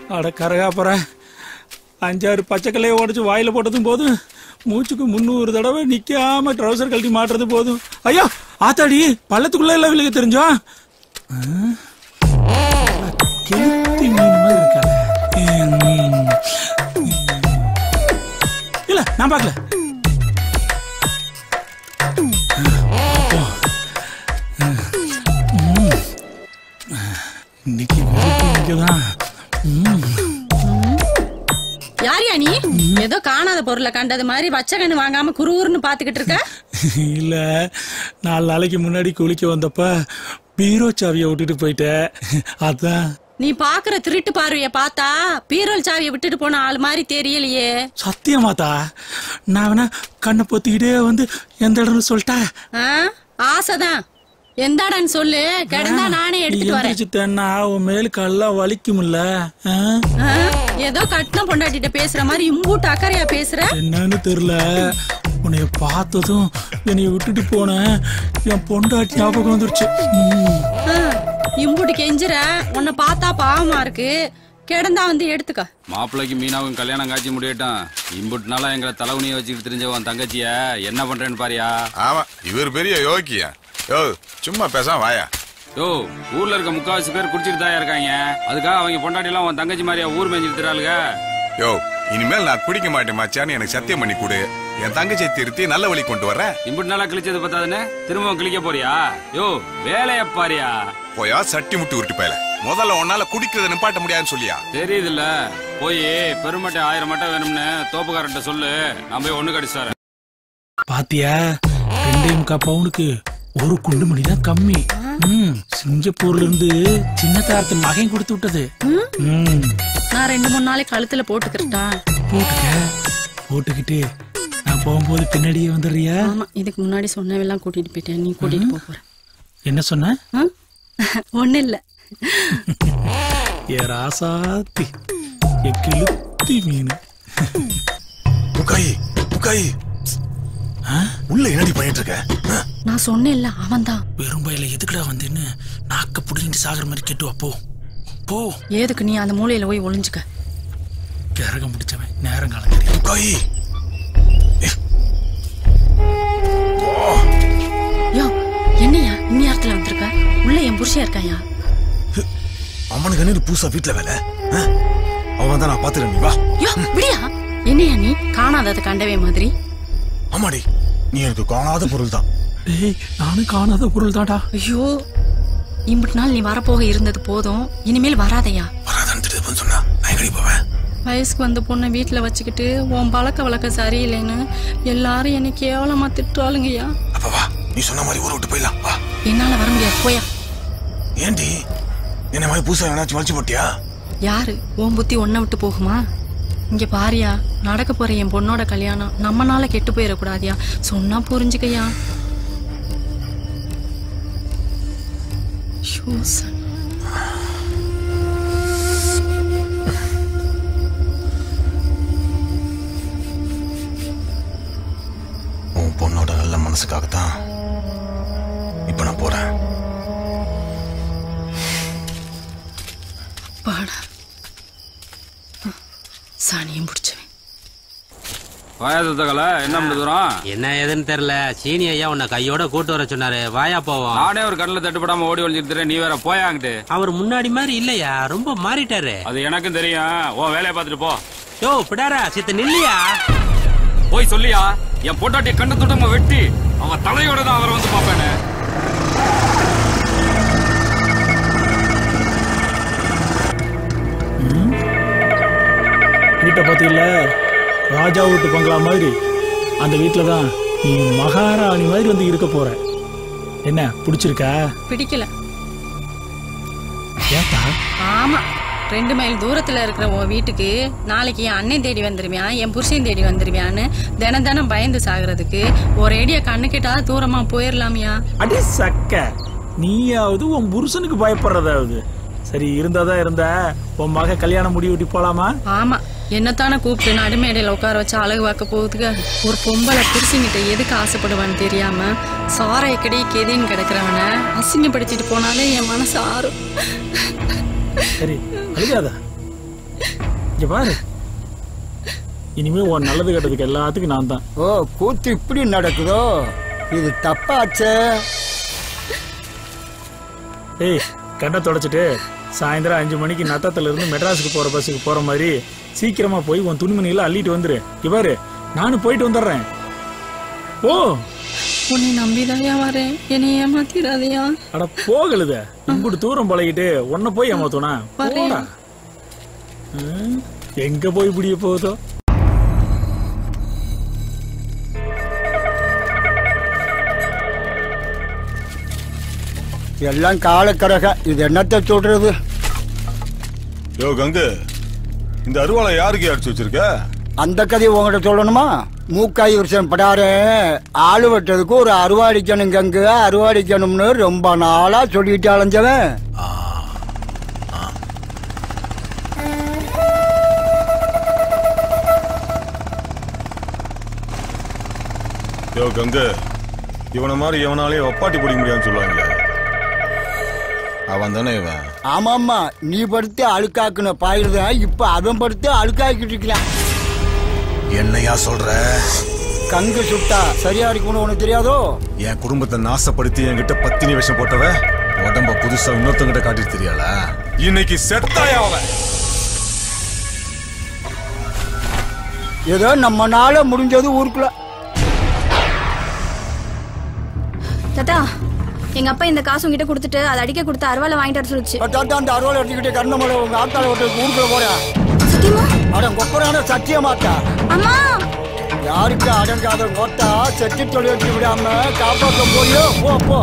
அட கரகாப்பற அஞ்சாறு பச்சைக்கல்லையை உடச்சு வாயில போட்டதும் போதும் மூச்சுக்கு முந்நூறு தடவை நிக்காம ட்ரௌசர் கழட்டி மாட்டுறது போதும் ஐயோ ஆத்தாடி பள்ளத்துக்குள்ள எல்லாம் விழுக தெரிஞ்சோ ஆ? கெளுத்தி மீன் மாதிரி இருக்காளே. ம். இல்ல நான் பார்க்கல இன்னைக்கு வெளுப்பு இங்கதான் யாரியா நீ ஏதோ காணாத பொருளை கண்டது மாதிரி வச்ச கண்ணு வாங்காம குறுகுறுன்னு பாத்துக்கிட்டு இருக்க இல்ல நாலு நாளைக்கு முன்னாடி குளிக்க வந்தப்ப பீரோ சாவியை விட்டுட்டு போயிட்டேன் அதான் நீ பாக்குற திருட்டு பார்வைய பார்த்தா பீரோல் சாவியை விட்டுட்டு போன ஆள் மாதிரி தெரியலையே சத்தியமாத்தா நான் வேணா கண்ணை பொத்திக்கிட்டே வந்து எந்த இடம்னு சொல்லிட்டா ஆ? ஆசைதான் எந்தாடான்னு சொல்லு கிடந்தா நானே எடுத்துட்டு வரேன் எந்திரிச்சு தேன்னா உன் மேலுக்கு எல்லாம் வலிக்கும்ல ஆ? ஆ? ஏதோ கட்டின பொண்டாட்டிட்ட பேசுற மாதிரி இம்பூட்டு அக்கறையா பேசுற என்னன்னு தெரியல உன்னைய பார்த்ததும் என்னைய விட்டுட்டு போனேன் என் பொண்டாட்டி ஞாபகம் வந்துருச்சு ம். ஆ, இம்புட்டு கெஞ்சுற உன்னை பார்த்தா பாவமா இருக்கு கிடந்தா வந்து எடுத்துக்க மாப்பிள்ளைக்கு மீனாவும் கல்யாணம் காட்சி முடியட்டும் இம்புட்டு நாளா எங்களை தலைவனியை வச்சுக்கிட்டு தெரிஞ்சவன் தங்கச்சிய என்ன பண்றேன்னு பாரியா ஆமா இவர் பெரிய யோக்கியா யோ சும்மா பேசாம வாயா யோ ஊர்ல இருக்க முக்காவாசி பேர் குடிச்சிட்டு தான் இருக்காங்க அதுக்காக அவங்க பொண்டாட்டி எல்லாம் உன் தங்கச்சி மாதிரியா ஊர் மேய்ஞ்சிட்டு தராளுங்க யோ இனிமேல் நான் குடிக்க மாட்டேன் மச்சான்னு எனக்கு சத்தியம் பண்ணி கொடு என் தங்கச்சியை திருத்தி நல்ல வழி கொண்டு வர்றேன் இம்புட்டு நாளா கிழிச்சது பத்தாதுன்னு திரும்பவும் கிழிக்க போறியா யோ வேலைய பாரியா போயா சட்டி முட்டி உருட்டி போயல முதல்ல உன்னால குடிக்கிறத நிப்பாட்ட முடியாதுன்னு சொல்லியா தெரியுதுல்ல போய் பெருமட்டை ஆயிரம் மட்டை வேணும்னு தோப்புக்காரன்ட்ட சொல்லு நான் போய் ஒண்ணு கடிச்சு தரேன் பாத்தியா ரெண்டே முக்கா பவுனுக்கு ஒரு குண்டு மணி தான் கம்மி ம், சிங்கப்பூர்ல இருந்து சின்ன தாரத்து மகன் கொடுத்து விட்டது ம், நான் ரெண்டு மூணு நாளைக்கு கழுத்துல போட்டுக்கிறட்டா போட்டுக்க போட்டுக்கிட்டு நான் போகும்போது பின்னாடியே வந்துடுறியா ஆமா இதுக்கு முன்னாடி சொன்னவெல்லாம் கூட்டிட்டு போயிட்டேன் நீ கூட்டிட்டு போக போற என்ன சொன்ன ம்? ஒண்ணும் இல்ல ஏ ராசாத்தி ஏ கிளுத்தி மீன் புக்காயி புக்காயி உள்ள என்னடி பண்ணிட்டு இருக்க ஆ? நான் சொன்னேன்ல அவன்தான் வெறும் பயில எதுக்குடா வந்தேன்னு நாக்க புடிங்கிட்டு சாகுற மாதிரி கேட்டு போ போ ஏதுக்கு நீ அந்த மூலையில போய் ஒளிஞ்சுக்க கரகம் பிடிச்சவன் நேரம் காலம் புக்காயி யோ என்னையா இந்நேரத்துல வந்திருக்க உள்ள என் புருஷன் இருக்காயா அவனுக்கு என்ன புதுசா வீட்டுல வேலை ஆ? அவன் தான் நான் பாத்துக்கிறேன் நீ வா யோ விடியா என்னையா நீ காணாததை கண்டவே மாதிரி ஆமாடி நீ எனக்கு காணாத பொருள் தான் டேய் நானும் காணாத பொருள் தான்டா ஐயோ இம்புட்டு நாள் நீ வரப்போக இருந்தது போதும் இனிமேல் வராதையா வராதான்னு தெரியுதுன்னு சொன்னா நான் எங்கடி போவேன் வயசுக்கு வந்த பொண்ணை வீட்டில் வச்சுக்கிட்டு உன் பழக்க வழக்கம் சரியில்லைன்னு எல்லாரும் என்னை கேவலமா திட்டுறாளுங்கய்யா அப்ப வா நீ சொன்ன மாதிரி ஊரை விட்டு போயிடலாம் வா என்னால வர முடியாது போயா ஏண்டி என்ன மாதிரி புதுசா என்னாச்சும் வளைச்சு போட்டியா யாரு உன் புத்தி ஒன்ன விட்டு போகுமா இங்க பாரியா நடக்க போற என் பொண்ணோட கல்யாணம் நம்மனால கெட்டு போயிடக்கூடாதியா சொன்னா புரிஞ்சுக்கயா ஐயோ, சனி. உன் பொண்ணோட நல்ல மனசுக்காகத்தான் இப்ப நான் போறேன் பாடா சாணியும் பிடிச்சவன் வாயாதல என்ன பண்ண தூரம் என்ன ஏதுன்னு தெரியல சீனி ஐயா உன்னை கையோட கூட்டு வர சொன்னாரு வாயா போவோம் நானே ஒரு கண்ணில் தட்டுப்படாம ஓடி ஒழிஞ்சிட்டு நீ வேற போயாங்கிட்டு அவர் முன்னாடி மாதிரி இல்லையா ரொம்ப மாறிட்டாரு அது எனக்கும் தெரியும் உன் வேலையை பார்த்துட்டு போ யோ பிடாரா சித்த நில்லையா போய் சொல்லியா என் பொட்டாட்டிய கண்ணு துட்டமா வெட்டி அவன் தலையோட தான் அவரை வந்து பாப்பேன்னு வீட்டை பார்த்தீங்கள ராஜா வீட்டு பங்களா மாதிரி அந்த வீட்டில் தான் நீ மகாராணி மாதிரி வந்து இருக்க போற என்ன பிடிச்சிருக்கா பிடிக்கல ஏத்தா ஆமா ரெண்டு மைல் தூரத்துல இருக்கிற உன் வீட்டுக்கு நாளைக்கு என் அண்ணன் தேடி வந்துருவியான் என் புருஷன் தேடி வந்துருவியான்னு தினம் தினம் பயந்து சாகுறதுக்கு ஒரேடியா கண்ணு கேட்டா தூரமா போயிடலாமியா அடி சக்க நீயாவது உன் புருஷனுக்கு பயப்படுறதாவது சரி இருந்தாதான் இருந்தா உன் மக கல்யாணம் முடி விட்டு போலாமா ஆமா என்னத்தானே கூப்பிட்டு நடுமேடையில உட்கார வச்சு அழகு பார்க்க போகுதுங்க ஒரு பொம்பளை புருஷங்கிட்ட எதுக்கு ஆசைப்படுவான்னு தெரியாம சாரை கடி கெதின்னு கிடக்குறவன அசிங்கப்படுத்திட்டு போனாலே என் மனசு ஆறும் சரி அழுகாத இங்க பாரு இனிமே உன் நல்லது கெட்டதுக்கு எல்லாத்துக்கும் நான் தான் ஓ கூத்து இப்படி நடக்குதோ இது தப்பாச்சே ஏய் கண்ணை தொடச்சிட்டு சாயந்தரம் அஞ்சு மணிக்கு நத்தத்துல இருந்து மெட்ராஸுக்கு போற பஸ்ஸுக்கு போற மாதிரி சீக்கிரமா போய் உன் துணிமணிகளை அள்ளிட்டு வந்துரு இங்க பாரு நானும் போயிட்டு வந்துடுறேன் ஓ உன்னை நம்பிதாயா வரேன் என்னை ஏமாத்திராதையா அட போகலுத இம்புட்டு தூரம் பழகிட்டு உன்னை போய் ஏமாத்தோனா வரேன். போடா ம், எங்க போய் பிடிய போகுதோ எல்லாம் காலக்கரக இது என்னத்தை சொல்றது யோ கங்கு இந்த அருவாளை யாருக்கு அடிச்சு வச்சிருக்க அந்த கதையை உங்ககிட்ட சொல்லணுமா மூக்காய் வருஷம் படாரு ஆளு வெட்டதுக்கு ஒரு அருவாடிக்கணும் கங்கு அருவாடிக்கணும்னு ரொம்ப நாளா சொல்லிட்டு அலைஞ்சவன் யோ கங்கு இவனை மாதிரி இவனாலே ஒப்பாட்டி பிடிக்க முடியாதுன்னு சொல்லுவாங்களே அவன் தானே இவன் ஆமாம்மா நீ படுத்து அழுக்காக்குன பாயிருதான் இப்ப அவன் படுத்து அழுக்காக்கிட்டு இருக்கிறான் என்னையா சொல்ற கங்கு சுட்டா சரியா இருக்கும்னு உனக்கு தெரியாதோ என் குடும்பத்தை நாசப்படுத்தி என்கிட்ட பத்தினி விஷம் போட்டவ உடம்ப புதுசா இன்னொருத்தங்கிட்ட காட்டிட்டு தெரியால இன்னைக்கு செத்தாயா அவன் ஏதோ நம்மனால முடிஞ்சது ஊருக்குள்ள தாத்தா எங்க அப்பா இந்த காசு உங்ககிட்ட கொடுத்துட்டு அதை அடிக்க கொடுத்து அருவாலை வாங்கிட்டு வர சொல்லுச்சு தாத்தா அந்த அருவாள் எடுத்துக்கிட்டு கண்ணமலை உங்க ஆத்தால விட்டு ஊருக்குள்ள போறா சத்தியமா அட கொப்பரான சத்தியமாத்தா அம்மா யாருக்கு அடங்காத கோத்தா செட்டி தொழில் வச்சு விடாம காப்பாற்ற போயோ போ போ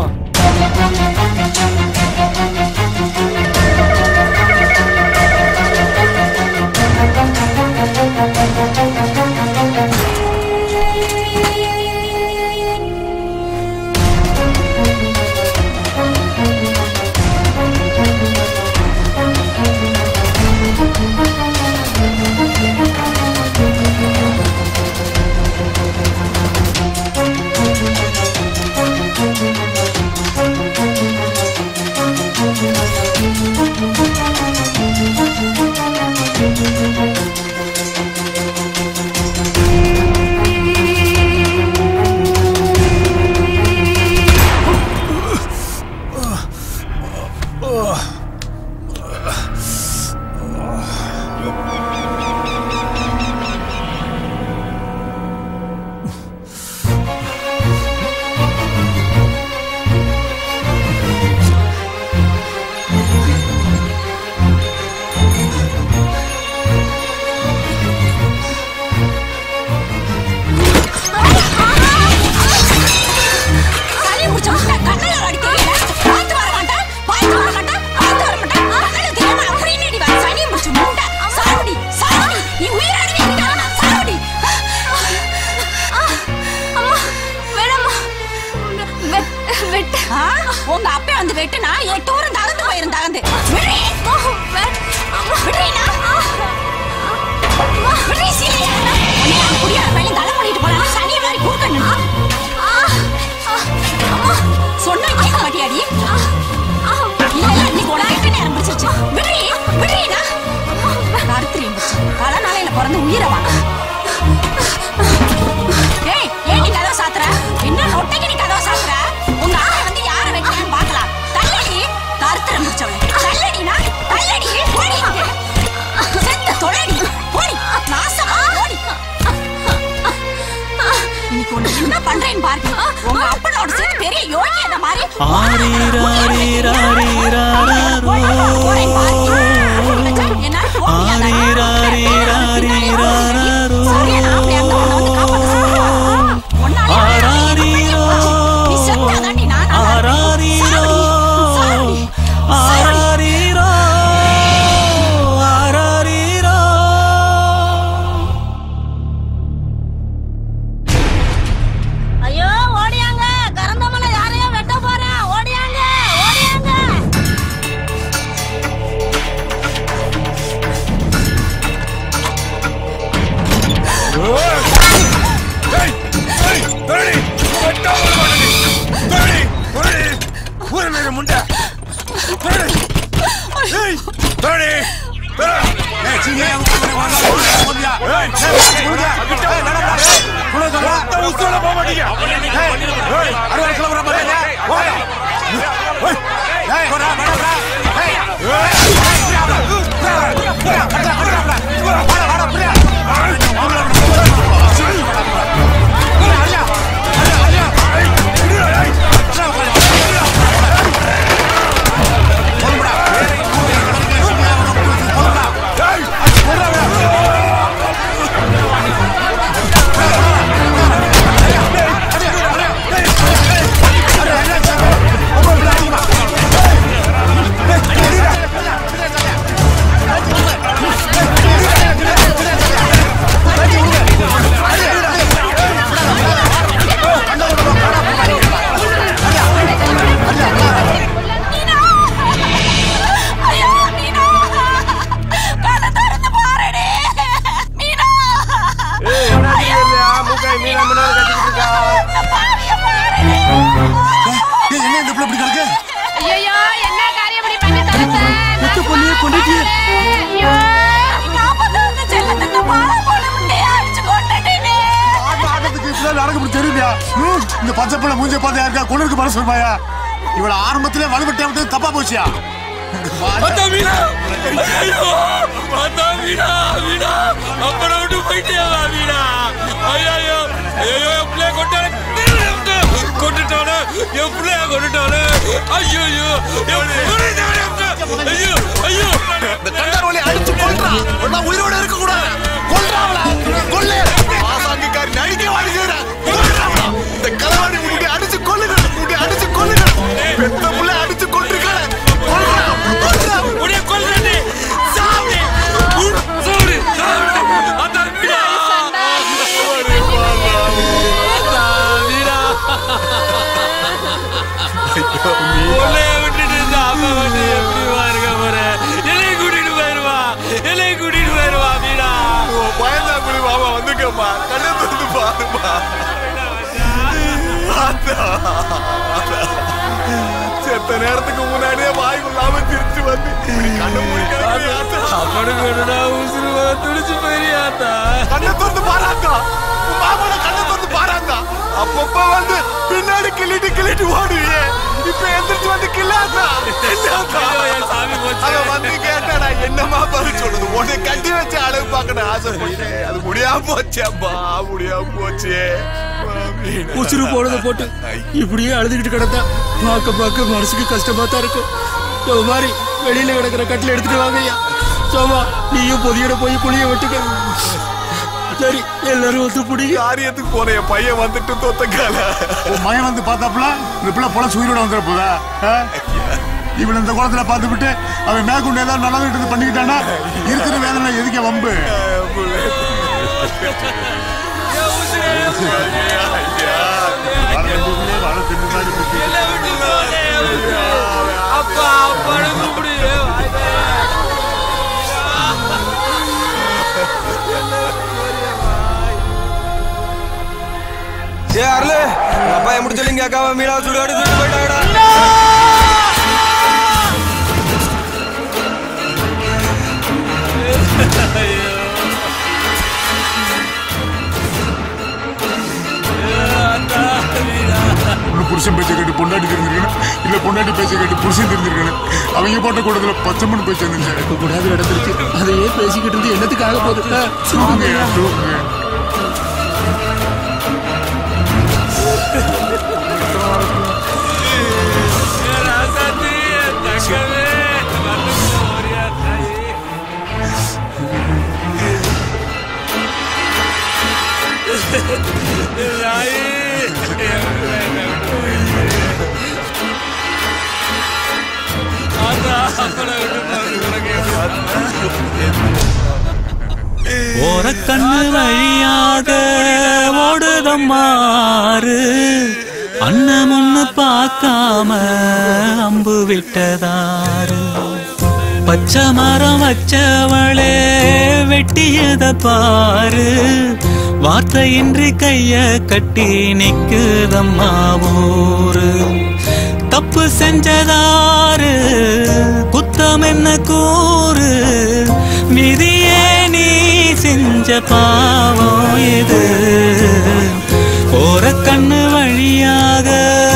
சளி முடிச்ச முட்டை கண்ணுல அடிக்கிறீங்க பார்த்து வர மாட்டேன் பார்த்து வர மாட்டேன் பார்த்து வர மாட்டேன் கண்ணுல தெரியாம அப்படின்னு அடி வர சளி முடிச்ச முட்டை சாவடி சாவடி நீ உயிரோட நீங்க சாவடி அம்மா வேணாம்மா வெட்டு உங்க அப்பா வந்து வெட்டுனா எட்டு ஊரும் தகந்து போயிரும் தகந்து விடுறி விடுறீனா விடுறி சீலையா உன்னை நான் குடியார பையன் தலை பண்ணிட்டு போனா சனி மாதிரி கூக்கணும் சொன்னா கேட்க மாட்டியாடி இல்ல இல்ல இன்னைக்கு உலகிட்டு நேரம் பிடிச்சிருச்சு விடுறி விடுறீனா அடுத்துறீங்க பல நாளையில பிறந்து உயிரை வாங்க ஏய் ஏன் நீ கதவை சாத்துற என்ன நொட்டைக்கு நீ கதவை சாத்துற உங்க ஆளை வந்து யார வைக்கலான்னு பார்க்கலாம் தள்ளடி கருத்துற முடிச்சவளே தள்ளடினா தள்ளடி போடி இங்க. செத்த தொலைடி போடி நாசமா போடி இன்னைக்கு உன்னை என்ன பண்றேன்னு பாருங்க உங்க அப்பனோட சேர்த்து பெரிய யோகியத மாதிரி போறேன் பாருங்க. என்னால போக முடியாதா? சரியா, நான் அப்படியே அங்க உன்னை வந்து காப்பாத்த சொல்றேன். உன்னாலே நான் என்ன போச்சு? நீ செத்தாதாண்டி நான் நல்லா இருப்பேன். சாவடி, சாவடி, சாவடி. ஐயோ ஓடியாங்க கரந்தமலை யாரையோ வெட்ட போறேன் ஓடி இந்த பச்சை பிள்ளை மூஞ்ச பார்த்து யாருக்கா கொண்டு மனசு வருமாயா இவள ஆரம்பத்திலே வலுவிட்டே விட்டு தப்பா போச்சியா அத்தா வீணா ஐயோ அத்தா வீணா வீணா அப்பட விட்டு போயிட்டியா வீணா ஐயோ ஐயோ ஐயோ என் பிள்ளைய கொண்டாடு கொண்டுட்டானு என் பிள்ளைய கொண்டுட்டானு ஐயோ ஐயோ என் பிள்ளைய ஐயோ ஐயோ இந்த கண்டார் வழி அடிச்சு கொல்றான் ஒன்னா உயிரோட இருக்க கூடாது கொல்றாவளா கொல்லு ஆசாங்கிக்காரி நடிக்க வாடிக்கிறா கொல்றாவளா இந்த கலவாணி முடி அடிச்சு கொல்லுங்க முடி அடிச்சு கொல்லுங்க பெத்த புள்ள அடிச்சு கொண்டிருக்காளே கொல்றா கொல்றா உடைய கொல்றே சாவு சாவு சாவு அத்தா வீணா பிள்ளைய விட்டுட்டு இந்த அம்மா வந்து எப்படி இருக்க போற என்னை கூட்டிட்டு போயிருவா என்னை கூட்டிட்டு போயிருவா வீணா பயந்தா குடி மாமா வந்துக்கம்மா கண்ணை திறந்து பாருமா செத்த நேரத்துக்கு முன்னாடியே வாய் கொள்ளாம திருச்சி வந்து இப்படி கண்ணை மூடிக்கிறாங்க அப்பனுக்கு வேணும்னா உசுறு துடிச்சு போயிருயாத்தா கண்ணை திறந்து பாராத்தா உன் மாமன கண்ணை திறந்து பாராத்தா அப்பப்ப வந்து பின்னாடி கிள்ளிட்டு கிள்ளிட்டு ஓடுவியே இப்ப எந்திரிச்சு வந்து கிள்ளாத்தா கிள்ளாத்தா என் சாமி போச்சு. அவன் வந்து கேட்டாடா என்னமா பதில் சொல்லுது உன்னை கட்டி வச்ச அழகு பார்க்கணும் ஆசைப்பட்டேன் அது முடியாம போச்சு அம்மா முடியாம போச்சு உசுறு போனதை போட்டு இப்படியே அழுதுகிட்டு கிடந்தா பார்க்க பார்க்க மனசுக்கு கஷ்டமா தான் இருக்கும் இந்த மாதிரி வெளியில கிடக்குற கட்டில எடுத்துட்டு வாங்க ஐயா சோமா நீயும் பொதியோட போய் புளிய வெட்டுக்க சரி எல்லாரும் ஒத்து பிடிங்க காரியத்துக்கு போன என் பையன் வந்துட்டு தோத்தக்கால உன் மகன் வந்து பார்த்தாப்புல இந்த பிள்ளை பொழச்சு உயிரோட வந்துட போதா இவன் இந்த குளத்துல பார்த்து விட்டு அவன் மேற்கொண்டு ஏதாவது நல்லது பண்ணிக்கிட்டானா இருக்கிற வேதனை எதுக்க வம்பு அப்பா அப்பனு கூப்பிடு ஏ அருளு அப்பா என் முடிச்சலிங்க அக்காவை மீனா சுடுகாடு தூக்கிட்டு போயிட்டாங்கடா ஒண்ணு புருஷன் பேச்ச கேட்டு பொண்டாட்டி தெரிஞ்சிருக்கணும் இல்ல பொண்டாட்டி பேச்ச கேட்டு புருஷன் தெரிஞ்சிருக்கணும் அவங்க போட்ட கூட்டத்துல பச்சைமண் பேச்சு வந்துச்சு கூடாது நடந்திருக்கு அதையே பேசிக்கிட்டு இருந்து என்னத்துக்காக போகுது தூங்குங்க தூங்குங்க ராசாத்தி தங்கமே வந்து போறியா தாயி தாயி ஓரக்கண்ணு வழியாக ஓடுதம்மாறு அண்ணன் முன்னு பார்க்காம அம்பு விட்டதாரு பச்சை மரம் வச்சவளே வெட்டியத பாரு வார்த்தையின்றி கைய கட்டி நிக்குதம்மா ஊரு தப்பு செஞ்சதாரு குத்தம் என்ன கூறு விதியே நீ செஞ்ச பாவம் இது போற கண்ணு வழியாக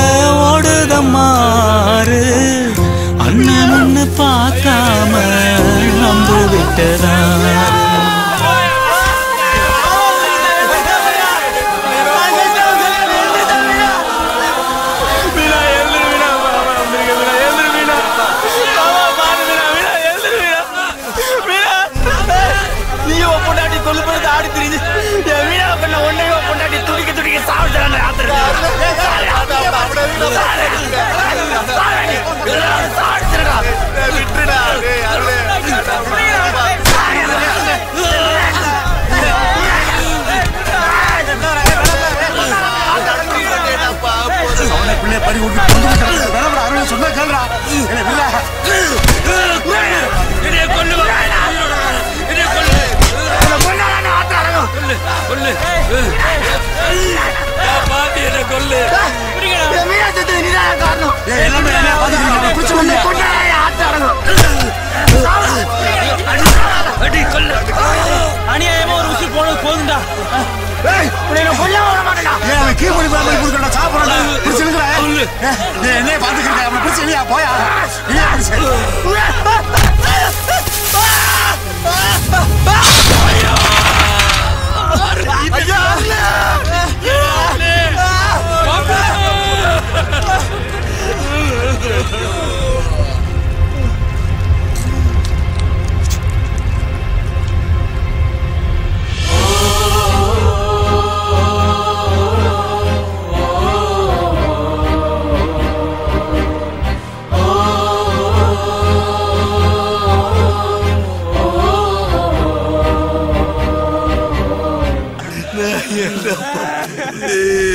ஓடுதம்மாறு அண்ணன் முன்னு பார்க்காம நம்பு விட்டதா நீ பொண்டாட்டி கொல்லு போறது ஆடி திரிஞ்சு என் வீணா பண்ண ஒன்னே பொண்டாட்டி துடிக்க துடிக்க சாப்பிட்டு அவனை பிள்ளைய பறி விட்டு கொண்டு விட்டாங்க. வேணாம்டா, அருளை சொன்னா கேளுடா. ஏலே, வில்லா. என்னைய கொல்லு என்னைய கொல்லு கொல்லு கொல்லு பாத்தி என்ன கொல்லு ஏய், எல்லாமே என்ன பாத்துக்கிறீங்க? பிடிச்சு வந்து. ஆத்தாரங்க ஏய், உன்னை நான் கொல்லாம விட மாட்டேன்டா. ஏய், அவன் கீழ் பண்ணி போய் கொடுக்கறா, சாப்பிடுறான்டா. பிடிச்சு இழுக்கிறா. ஏய், ஏய், என்னைய பார்த்துக்கிட்டு இருக்க, அவனை பிடிச்சு இழுயா, போயா. இழுயா, பிடிச்சு. ஐயா, நான் என்ன பண்றது?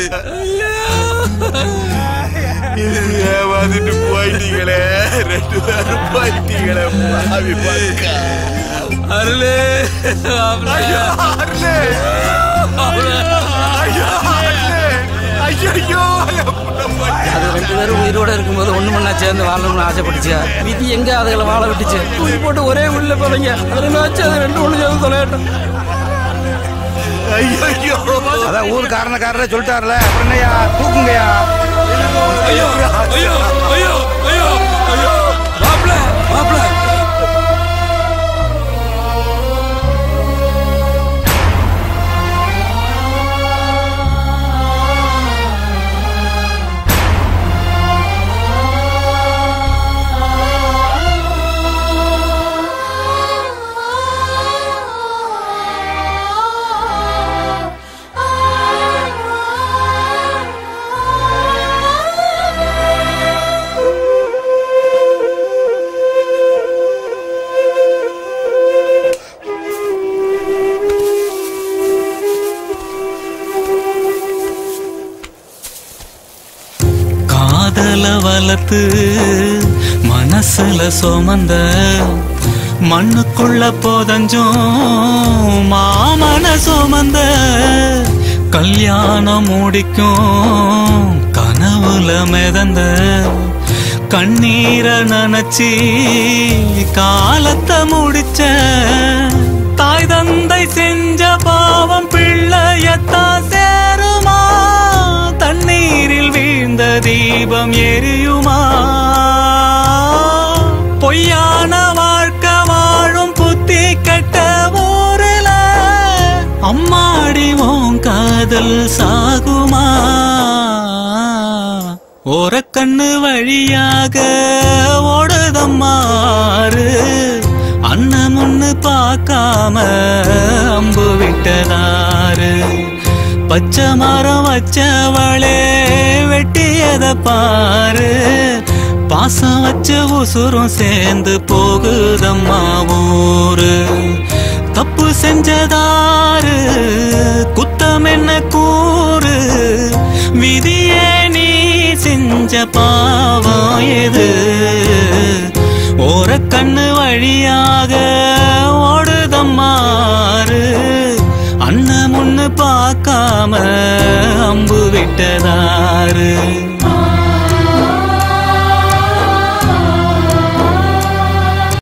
இது ஏமாந்துட்டு போயிட்டீங்களே ரெண்டு பேரும் போயிட்டீங்களே பாவி பக்கா அருளே ஐயா, அருளே. ஐயா, அருளே. ஐயையோ, என் புள்ள போயிட்டா. அது ரெண்டு பேரும் உயிரோட இருக்கும்போது ஒண்ணு மண்ணா சேர்ந்து வாழணும்னு ஆசைப்பட்டுச்சு விதி எங்க அதுகளை வாழ விட்டுச்சு தூக்கி போட்டு ஒரே உள்ள போறீங்க அதுல மேட்ச் அது ரெண்டு ஒண்ணு சேர்ந்து தொலையட்டும் ஐயையோ. அதான் ஊர் காரணக்காரரே சொல்லிட்டாருல அப்புறம் என்னய்யா தூக்குங்கய்யா ஐயோ ஐயோ ஐயோ ஐயோ ஐயோ மாப்ள மாப்ள காதல வளர்த்து மனசுல சுமந்த மண்ணுக்குள்ள போதஞ்சும் மாமன சுமந்த கல்யாணம் முடிக்கும் கனவுல மிதந்த கண்ணீரை நனைச்சி காலத்தை முடிச்ச தாய் தந்தை செஞ்ச பாவம் பிள்ளையத்தான் சேருமா தண்ணீரில் வீழ்ந்த தீபம் எரியுமா பொய்யான வாழ்க்கை வாழும் புத்தி கெட்ட ஊரில் அம்மாடி உன் காதல் சாகுமா ஓரக்கண்ணு வழியாக ஓடுதம்மாறு அண்ணன் முன்னு பார்க்காம அம்பு விட்டதாரு பச்சை மரம் வச்சவளே வெட்டியத பாரு பாசம் வச்ச உசுரும் சேர்ந்து போகுதம்மா ஊரு தப்பு செஞ்சதாரு குத்தம் என்ன கூறு விதியே நீ செஞ்ச பாவம் எது ஓரக்கண்ணு வழியாக ஓடுதம்மாறு அண்ணன் முன்னு பார்க்காம அம்பு விட்டதாரு